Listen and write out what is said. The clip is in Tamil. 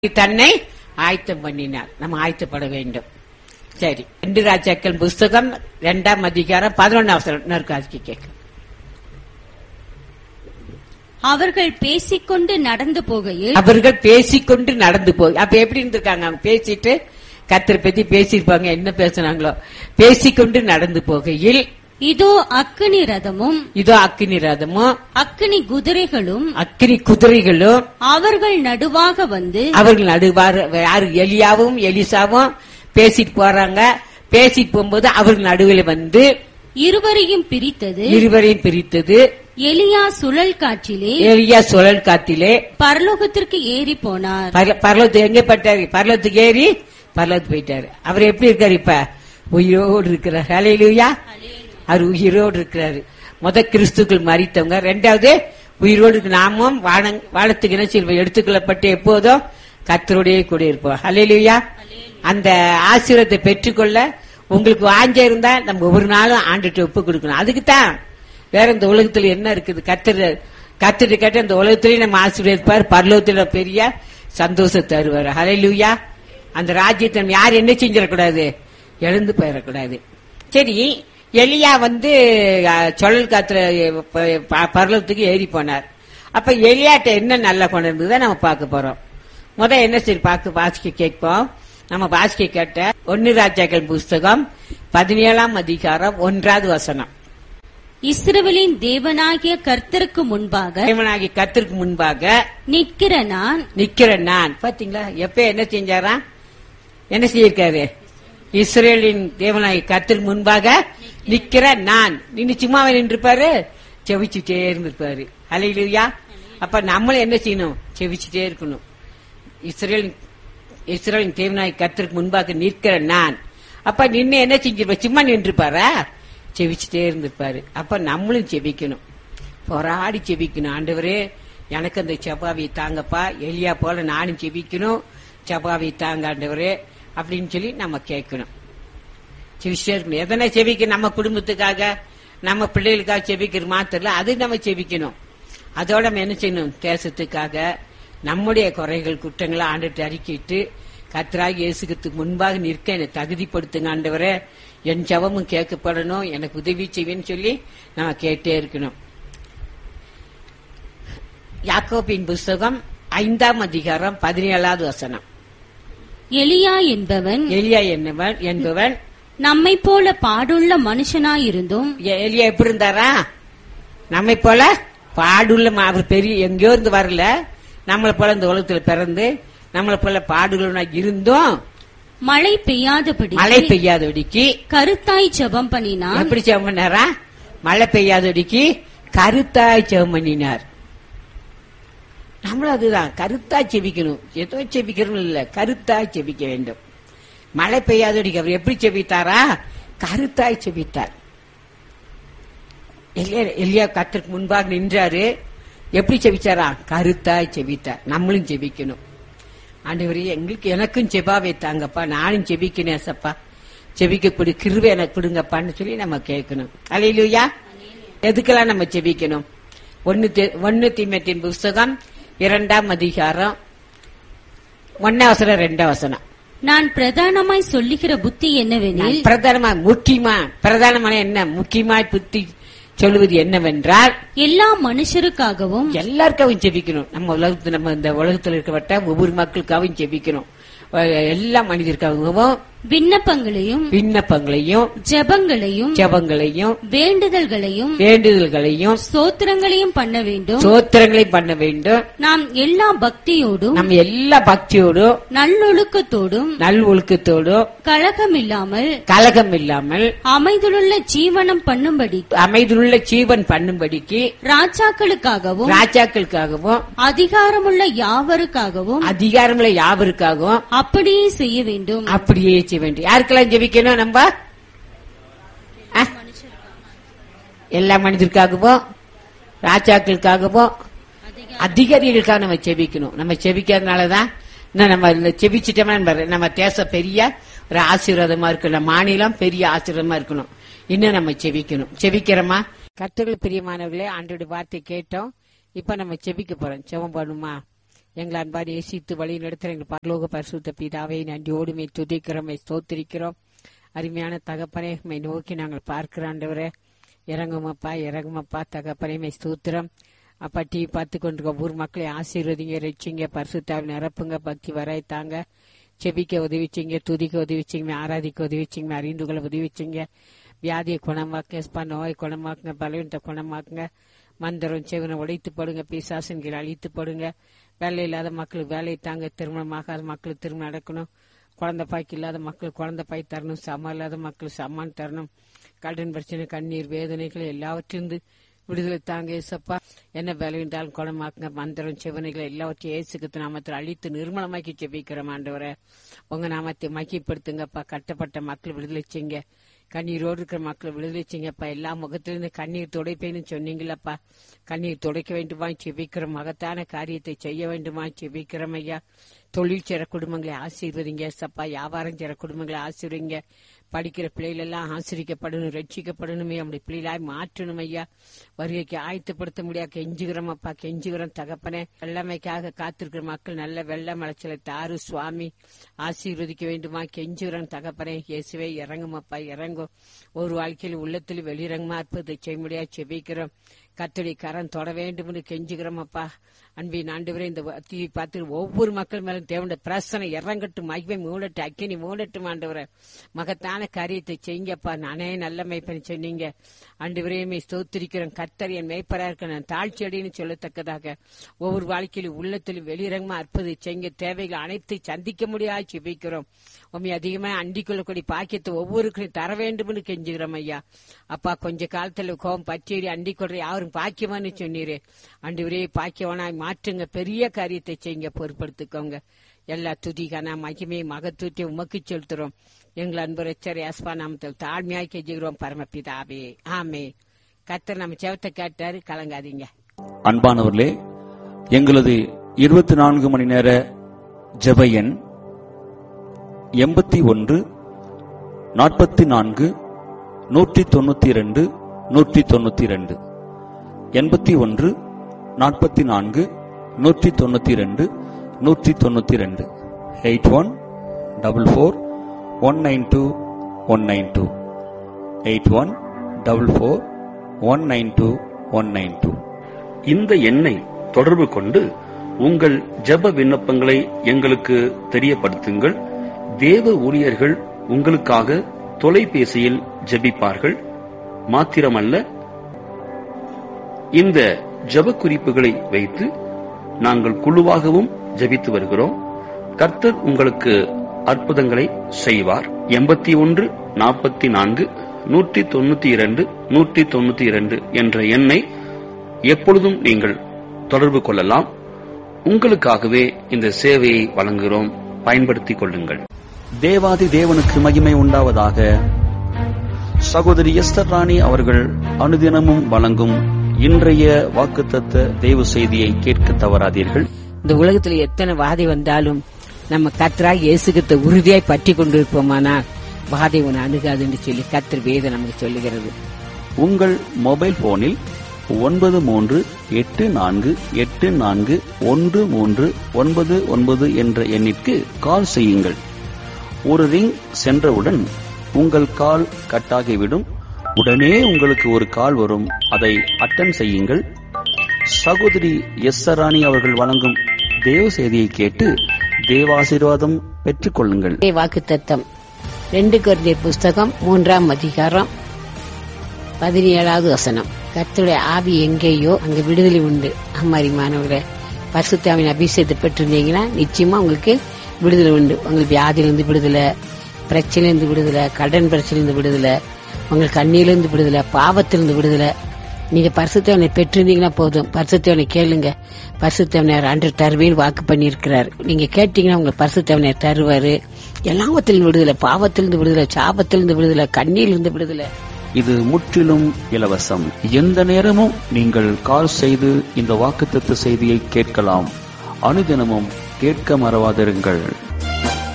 தன்னை ஆயத்தம் பண்ணினார் நம்ம ஆயத்தப்பட வேண்டும் சரி ரெண்டு ராஜாக்கள் புஸ்தகம் இரண்டாம் அதிகாரம் பதினொன்னாம் காட்சி கேட்க அவர்கள் பேசிக்கொண்டு நடந்து போகையில் அவர்கள் பேசிக்கொண்டு நடந்து போய் அப்ப எப்படி இருந்திருக்காங்க அவங்க பேசிட்டு கத்தரை பத்தி பேசியிருப்பாங்க என்ன பேசுனாங்களோ பேசிக்கொண்டு நடந்து போகையில் இதோ அக்கினி ரதமும் இதோ அக்கினி ரதமும் அக்கினி குதிரைகளும் அக்கினி குதிரைகளும் அவர்கள் நடுவாக வந்து அவர்கள் நடுவார் யாரு எலியாவும் எலிசாவும் பேசிட்டு போறாங்க பேசிட்டு போகும்போது அவர்கள் நடுவில் வந்து இருவரையும் பிரித்தது இருவரையும் பிரித்தது எலியா சுழல் காற்றிலே எலியா சுழல் காத்திலே பரலோகத்திற்கு ஏறி போனார் பரல- பரலோகத்துக்கு எங்க போயிட்டாரு பரலோகத்துக்கு ஏறி பரலோகத்துக்கு போயிட்டாரு அவர் எப்படி இருக்காரு இப்ப உயிரோடு இருக்கிறார் ஹalleluya அவர் உயிரோடு இருக்கிறாரு முத கிறிஸ்துக்கள் மறித்தவங்க ரெண்டாவது உயிரோடு இருக்கு. நாமும் வாழ- வாழத்துக்கு என்ன செய்வோம் எடுத்துக்கொள்ளப்பட்டு எப்போதும் கத்தருடைய கூட இருப்போம் ஹalleluya அந்த ஆசீர்வாதத்தை பெற்றுக்கொள்ள உங்களுக்கு வாஞ்ச இருந்தா நம்ம ஒவ்வொரு நாளும் ஆண்டுட்டு ஒப்பு கொடுக்கணும் அதுக்கு தான் வேற இந்த உலகத்துல என்ன இருக்குது கத்தர் கத்துட்டு கேட்ட இந்த உலகத்திலேயே நம்ம ஆசீர்வதிப்பார் பரலோகத்துல பெரிய சந்தோஷத்தை தருவார் ஹalleluya அந்த ராஜ்யத்தை நம்ம யார் என்ன செஞ்சிடக்கூடாது எழுந்து போயிடக்கூடாது சரி எலியா வந்து அஹ், சுழல் காத்துல அஹ், ப- ப- பரலோகத்துக்கு ஏறி போனார் அப்ப எலியாட்ட என்ன நல்லா கொண்டு இருந்ததை நம்ம பார்க்க போறோம் முத என்ன சரி பார்க்க வாசிக்க கேட்போம் நம்ம வாசிக்க கேட்ட ஒன்னு ராஜாக்கள் புஸ்தகம் பதினேழாம் அதிகாரம் ஒன்றாவது வசனம் இஸ்ரவேலின் தேவனாகிய கர்த்தருக்கு முன்பாக தேவனாகி கத்திற்கு முன்பாக நிற்கிற நான் நிக்கிற நான் பாத்தீங்களா எப்ப என்ன செஞ்சாரா என்ன செய்யிருக்காரு இஸ்ரேலின் தேவனாகி கத்திற்கு முன்பாக நிக்கிற நான் நின்னு சும்மாவே நின்றுப்பாரு செவிச்சுட்டே இருந்திருப்பாரு அலையிலுயா அப்ப நம்மளும் என்ன செய்யணும் செவிச்சுட்டே இருக்கணும் இஸ்ரேல் இஸ்ரேலின் தேவனாய் கத்திற்கு முன்பாக நிற்கிற நான் அப்ப நின்னு என்ன செஞ்சிருப்பா சும்மா நின்றுப்பாரா செவிச்சுட்டே இருந்திருப்பாரு அப்ப நம்மளும் செவிக்கணும் போராடி செவிக்கணும் ஆண்டவரே எனக்கு அந்த செபாவை தாங்கப்பா எலியா போல நானும் செவிக்கணும் செபாவை தாங்க ஆண்டவரே அப்படின்னு சொல்லி நம்ம கேட்கணும் செவிச்சே இருக்கணும் எதனை செவிக்க நம்ம குடும்பத்துக்காக நம்ம பிள்ளைகளுக்காக செவிக்கிற மாத்திரல அது நம்ம செவிக்கணும் அதோட நம்ம என்ன செய்யணும் தேசத்துக்காக நம்முடைய குறைகள் குற்றங்களை ஆண்டுட்டு அறிக்கிட்டு கத்தராகி இயேசுக்கு முன்பாக நிற்க என்னை தகுதிப்படுத்துங்க ஆண்டவரே என் ஜெபமும் கேட்கப்படணும் எனக்கு உதவி செய்வேன்னு சொல்லி நம்ம கேட்டே இருக்கணும் யாக்கோபின் புஸ்தகம் ஐந்தாம் அதிகாரம் பதினேழாவது வசனம் எலியா என்பவன் எலியா என்னவன் என்பவன் நம்மை போல பாடுள்ள மனுஷனாயிருந்தும் எ- எலியா எப்படி இருந்தாரா நம்மை போல பாடுள்ள ம- அவர் பெரிய எங்கேயோ இருந்து வரல நம்மளை போல இந்த உலகத்துல பிறந்து நம்மளை போல பாடுள்ள இருந்தும் மழை பெய்யாதபடி மழை பெய்யாதபடிக்கு கருத்தாய் ஜெபம் பண்ணினான் எப்படி ஜெபம் பண்ணாரா மழை பெய்யாதபடிக்கு கருத்தாய் ஜெபம் பண்ணினார் நம்மளும் அதுதான் கருத்தா செபிக்கணும் ஏதோ செபிக்கணும் இல்ல கருத்தாய் செபிக்க வேண்டும் மழை பெய்யாதபடிக்கு அவர் எப்படி செபித்தாரா கருத்தாய் செபித்தார் எலியா எலியா கத்திற்கு முன்பாக நின்றாரு எப்படி செபிச்சாரா கருத்தாய் செபித்தார் நம்மளும் செபிக்கணும் ஆண்டவரே எங்களுக்கு எனக்கும் செபாவை தாங்கப்பா நானும் செபிக்கணும் ஏசப்பா செபிக்கக்கூடிய கிருவை எனக்கு கொடுங்கப்பான்னு சொல்லி நம்ம கேட்கணும் அலையிலுயா எதுக்கெல்லாம் நம்ம செபிக்கணும் ஒன்னு தி- ஒன்னு தீமத்தின் புஸ்தகம் இரண்டாம் அதிகாரம் ஒன்னாவசரம் ரெண்டாவசனம் நான் பிரதானமாய் சொல்லுகிற புத்தி என்னவெனில் பிரதானமா முக்கியமா பிரதானமான என்ன முக்கியமாய் புத்தி சொல்லுவது என்னவென்றால் எல்லா மனுஷருக்காகவும் எல்லாருக்காகவும் ஜெபிக்கணும் நம்ம உலகத்துல நம்ம இந்த உலகத்துல இருக்கப்பட்ட ஒவ்வொரு மக்களுக்காகவும் ஜெபிக்கணும் அஹ் எல்லா மனிதருக்காகவும் விண்ணப்பங்களையும் விண்ணப்பங்களையும் ஜெபங்களையும் ஜெபங்களையும் வேண்டுதல்களையும் வேண்டுதல்களையும் ஸ்தோத்திரங்களையும் பண்ண வேண்டும் சோத்திரங்களையும் பண்ண வேண்டும் நாம் எல்லா பக்தியோடும் நம்ம எல்லா பக்தியோடும் நல்லொழுக்கத்தோடும் நல் ஒழுக்கத்தோடும் கலகமில்லாமல் கலகம் இல்லாமல் அமைதலுள்ள ஜீவனம் பண்ணும்படி அமைதியுள்ள ஜீவன் பண்ணும்படிக்கு ராஜாக்களுக்காகவும் ராஜாக்களுக்காகவும் அதிகாரமுள்ள யாவருக்காகவும் அதிகாரமுள்ள யாவருக்காகவும் அப்படியே செய்ய வேண்டும் அப்படியே செய்ய வேண்டும் யாருக்கெல்லாம் ஜெபிக்கணும் நம்ம ஆ? எல்லா மனிதருக்காகவும் ராஜாக்களுக்காகவும் அதிகாரிகளுக்காக நம்ம செபிக்கணும் நம்ம செபிக்கிறதுனாலதான் இன்னும் நம்ம இந்த செபிச்சிட்டோம்னா நம்ம- நம்ம தேசம் பெரிய ஒரு ஆசீர்வாதமா இருக்கணும் நம்ம மாநிலம் பெரிய ஆசீர்வாதமா இருக்கணும் இன்னும் நம்ம செபிக்கணும் செபிக்கிறோமா கர்த்தர்கள் பிரியமானவர்களே ஆண்டோட வார்த்தை கேட்டோம் இப்ப நம்ம செபிக்க போறோம் செபம் பண்ணுமா எங்களை அன்பாரி நேசித்து வழி நடத்துகிற எங்கள் பரலோக பரிசுத்த பிதாவை நன்றியோடு மே துதிக்கிறோம் மே ஸ்தோத்திரிக்கிறோம் அருமையான தகப்பனை மை நோக்கி நாங்கள் பார்க்கிறாண்டவரே இறங்குமப்பா இறங்குமப்பா தகப்பனை மை ஸ்தோத்திரம் அப்பா டிவி பார்த்து கொண்டிருக்க ஊர் மக்களை ஆசீர்வதிங்க ரசிங்க பரிசுத்தாவை நிரப்புங்க பக்தி வராய்த்தாங்க செபிக்க உதவிச்சிங்க துதிக்க உதவிச்சிங்க ஆராதிக்க உதவிச்சிங்க அறிந்து கொள்ள உதவிச்சிங்க வியாதியை குணமாக்குங்க ஸ்பா நோயை குணமாக்குங்க பலவீனத்தை குணமாக்குங்க மந்திரம் செவனை உடைத்து படுங்க பிசாசன்கள் அழித்து படுங்க வேலை இல்லாத மக்களுக்கு வேலை தாங்க திருமணமாகாத மக்களுக்கு திருமணம் நடக்கணும் குழந்தை பாய்க்கு இல்லாத மக்கள் குழந்தை பாய் தரணும் சமம் இல்லாத மக்கள் சமான் தரணும் கடன் பிரச்சனை கண்ணீர் வேதனைகள் எல்லாவற்றிலிருந்து விடுதலை தாங்க ஏசப்பா என்ன வேலை இருந்தாலும் குணமாக்குங்க மந்திரம் செவனைகள் எல்லாவற்றையும் ஏசுக்கு நாமத்தில் அழித்து நிர்மலமாக்கி செபிக்கிறோம் ஆண்டவரை உங்க நாமத்தை மக்கிப்படுத்துங்கப்பா கட்டப்பட்ட மக்கள் விடுதலை செய்யுங்க கண்ணீரோடு இருக்கிற மக்களை விடுதலை செய்யுங்கப்பா எல்லா முகத்திலிருந்து கண்ணீர் துடைப்பேன்னு சொன்னீங்களப்பா கண்ணீர் துடைக்க வேண்டுமா செபிக்கிற மகத்தான காரியத்தை செய்ய வேண்டுமா செபிக்கிறோம் ஐயா தொழில் செய்ற குடும்பங்களை ஆசீர்வதிங்க சப்பா வியாபாரம் செய்ற குடும்பங்களை ஆசீர்வதிங்க படிக்கிற பிள்ளைகள் எல்லாம் ஆசிரிக்கப்படணும் ரட்சிக்கப்படணுமே அப்படி பிள்ளைகளாய் மாற்றணும் ஐயா வருகைக்கு ஆயத்தப்படுத்த முடியாது கெஞ்சுகிறோம் அப்பா கெஞ்சுகிறோம் தகப்பனே வெள்ளமைக்காக காத்திருக்கிற மக்கள் நல்ல வெள்ள மலைச்சலை தாரு சுவாமி ஆசீர்வதிக்க வேண்டுமா கெஞ்சுகிறோம் தகப்பனே இயேசுவே இறங்கும் அப்பா இறங்கும் ஒரு வாழ்க்கையில் உள்ளத்தில் வெளியிறங்குமா அற்புதத்தை செய்ய முடியாது செபிக்கிறோம் கத்தடி கரம் தொட வேண்டும் என்று கெஞ்சுகிறோம் அப்பா அன்பின் ஆண்டு இந்த தீவி பார்த்து ஒவ்வொரு மக்கள் மேலும் தேவண்ட பிரசனை இறங்கட்டும் மகிமை மூடட்டும் அக்கினி மூடட்டும் ஆண்டவரை மகத்தான காரியத்தை செய்யுங்கப்பா நானே நல்ல மெய்ப்பன் சொன்னீங்க ஆண்டு விரையுமே ஸ்தோத்திரிக்கிறோம் கத்தர் என் மெய்ப்பரா இருக்க நான் தாழ்ச்சி அடின்னு சொல்லத்தக்கதாக ஒவ்வொரு வாழ்க்கையிலும் உள்ளத்தில் வெளியிறங்கமா அற்புதத்தை செய்ய தேவைகள் அனைத்து சந்திக்க முடியாது ஜெபிக்கிறோம் உண்மை அதிகமா அண்டிக் கொள்ளக்கூடிய பாக்கியத்தை ஒவ்வொருக்கும் தர வேண்டும் என்று கெஞ்சுகிறோம் ஐயா அப்பா கொஞ்ச காலத்துல கோபம் பச்சேரி அண்டிக் கொள்ற யாரும் பாக்கியமான்னு சொன்னீரே அண்டு விரைய பாக்கியவனாய் மாற்றுங்க பெரிய காரியத்தை செய்யுங்க பொறுப்படுத்திக்கோங்க எல்லா துதிகான மகிமை மகத்துவத்தை உமக்கு செலுத்துறோம் எங்கள் அன்பு ரச்சர் யாஸ்பா நாமத்தில் தாழ்மையாய் கெஞ்சுகிறோம் பரமபிதாவே ஆமே கத்தர் நம்ம செவத்தை கேட்டாரு கலங்காதீங்க அன்பானவர்களே எங்களது இருபத்தி நான்கு மணி நேர ஜெப எண் எண்பத்தி ஒன்று நாற்பத்தி நான்கு நூற்றி தொண்ணூத்தி இரண்டு நூற்றி தொண்ணூத்தி இரண்டு எண்பத்தி ஒன்று நாற்பத்தி நான்கு நூற்றி தொண்ணூத்தி இரண்டு நூற்றி தொண்ணூத்தி இரண்டு eight one double four one nine two one nine two eight one double four one nine two one nine two இந்த எண்ணை தொடர்பு கொண்டு உங்கள் ஜெப விண்ணப்பங்களை எங்களுக்கு தெரியப்படுத்துங்கள் தேவ ஊழியர்கள் உங்களுக்காக தொலைபேசியில் ஜெபிப்பார்கள் மாத்திரமல்ல இந்த ஜெப குறிப்புகளை வைத்து நாங்கள் குழுவாகவும் ஜெபித்து வருகிறோம் கர்த்தர் உங்களுக்கு அற்புதங்களை செய்வார் எண்பத்தி ஒன்று நாற்பத்தி நான்கு நூற்றி தொண்ணூத்தி இரண்டு நூற்றி தொண்ணூத்தி இரண்டு என்ற எண்ணை எப்பொழுதும் நீங்கள் தொடர்பு கொள்ளலாம் உங்களுக்காகவே இந்த சேவையை வழங்குகிறோம் பயன்படுத்திக் கொள்ளுங்கள் தேவாதி தேவனுக்கு மகிமை உண்டாவதாக சகோதரி எஸ்தர் ராணி அவர்கள் அனுதினமும் வழங்கும் இன்றைய வாக்குத்தத்த தேவ செய்தியை கேட்க தவறாதீர்கள் இந்த உலகத்துல எத்தனை வாதை வந்தாலும் நம்ம கத்தராக இயேசுகிட்ட உறுதியாய் பற்றி கொண்டிருப்போமானால் வாதை உன்னை அணுகாதுன்னு சொல்லி கத்தர் வேதம் நமக்கு சொல்லுகிறது உங்கள் மொபைல் போனில் ஒன்பது மூன்று எட்டு நான்கு எட்டு நான்கு ஒன்று மூன்று ஒன்பது ஒன்பது என்ற எண்ணிற்கு கால் செய்யுங்கள் ஒரு ரிங் சென்றவுடன் உங்கள் கால் கட்டாகிவிடும் உடனே உங்களுக்கு ஒரு கால் வரும் அதை அட்டன் செய்யுங்கள் சகோதரி எஸ் ராணி அவர்கள் வழங்கும் தேவ செய்தியை கேட்டு தேவாசீர்வாதம் பெற்றுக் கொள்ளுங்கள் வாக்கு தத்தம் ரெண்டு குழந்தையர் புஸ்தகம் மூன்றாம் அதிகாரம் பதினேழாவது வசனம் கர்த்தருடைய ஆவி எங்கேயோ அங்க விடுதலை உண்டு அம்மாரி மாணவர்களே பரிசுத்தாவின் அபிஷேகத்தை பெற்றிருந்தீங்கன்னா நிச்சயமா உங்களுக்கு விடுதலை உண்டு உங்களுக்கு வியாதியிலிருந்து விடுதலை பிரச்சனையிலிருந்து விடுதலை கடன் பிரச்சனையிலிருந்து விடுதலை உங்களுக்கு கண்ணியிலிருந்து விடுதலை பாவத்திலிருந்து விடுதலை நீங்க பரிசுத்தவனை பெற்றிருந்தீங்கன்னா போதும் பரிசுத்தவனை கேளுங்க பரிசுத்தவனர் அன்று தருவேன் வாக்கு பண்ணியிருக்கிறார் நீங்க கேட்டீங்கன்னா உங்க பரிசுத்தவனர் தருவாரு எல்லாவத்திலிருந்து விடுதலை பாவத்திலிருந்து விடுதலை சாபத்திலிருந்து விடுதலை கண்ணியிலிருந்து விடுதலை இது முற்றிலும் இலவசம் எந்த நேரமும் நீங்கள் கால் செய்து இந்த வாக்குத்தத்த செய்தியை கேட்கலாம் அனுதினமும் கேட்க மறவாதிருங்கள்